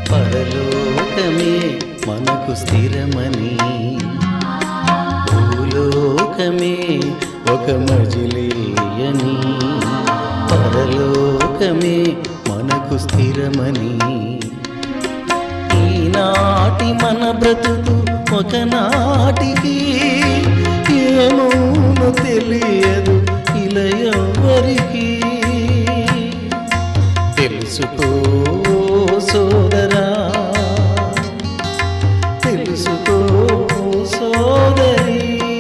పరలోకమే మనకు స్థిరమని భూలోకమే ఒక మజిలీయని పరలోకమే మనకు స్థిరమని ఈనాటి మన బ్రతుకు ఒకనాటికి ఏమవును తెలియదు ఇలా ఎవరికి తెలుసుకో సోదరా తెలుసుకో సోదరి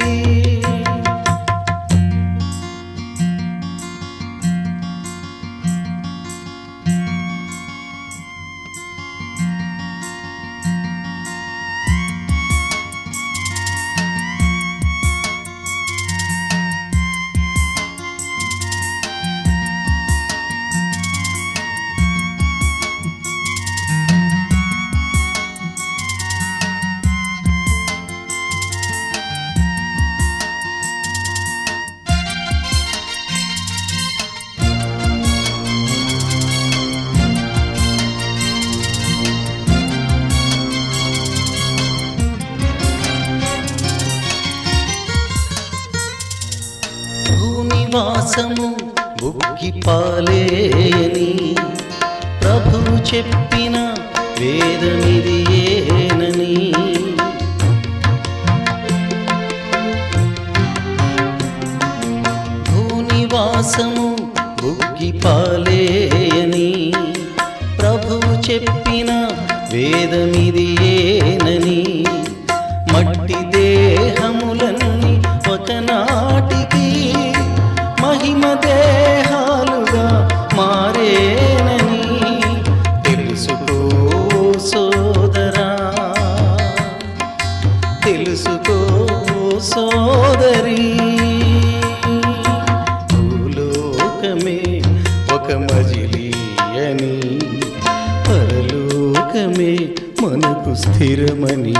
భూనివాసము బుగ్గి పాలేని ప్రభువు చెప్పిన వేదమిది ఏనని భూనివాసము బుగ్గి పాలేని ప్రభువు చెప్పిన వేదమిది ఏనని మట్టి దేహములన్నీ ఒకనాటికి మహిమ దేహాలుగా మారేనని తెలుసుకో సోదరా తెలుసుకో సోదరి భూలోకమే ఒక మజిలీ అని పరలోకమే మనకు స్థిరమని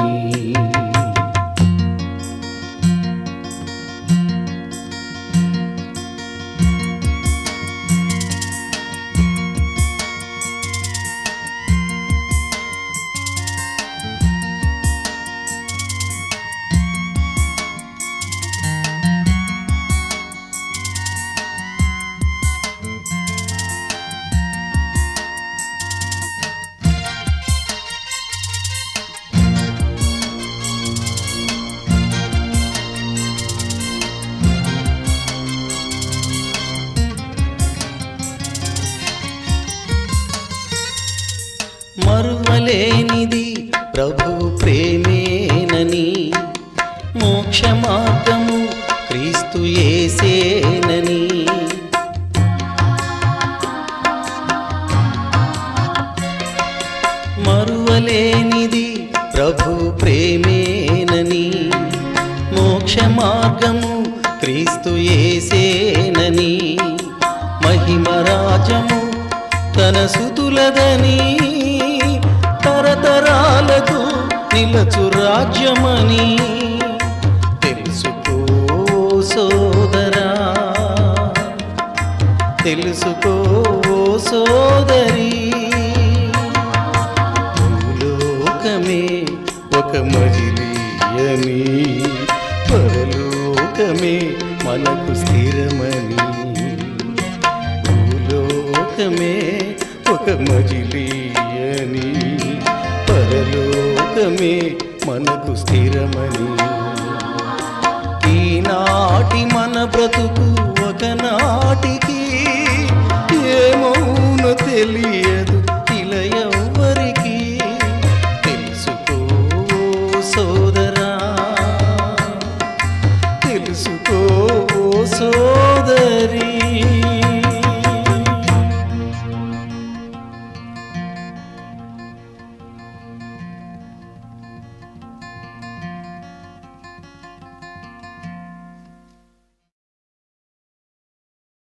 మరువలేనిది ప్రభు ప్రేమేనని మోక్ష మార్గము క్రీస్తు యేసేనని మరువలేనిది ప్రభు ప్రేమేనని మోక్ష మార్గము క్రీస్తు యేసేనని మహిమ రాజము తన సుతులదని తరతరాలకు నిలచు రాజ్యమని తెలుసుకో సోదరా తెలుసుకో సోదరి భూలోకమే ఒక మజిలీ అని పరలోకమే మనకు స్థిరమని భూలోకమే ఒక మజిలీ అని పరలోకమే మనకు స్థిరమని ఈనాటి మన బ్రతుకు ఒకనాటికి ఏమౌన తెలియదు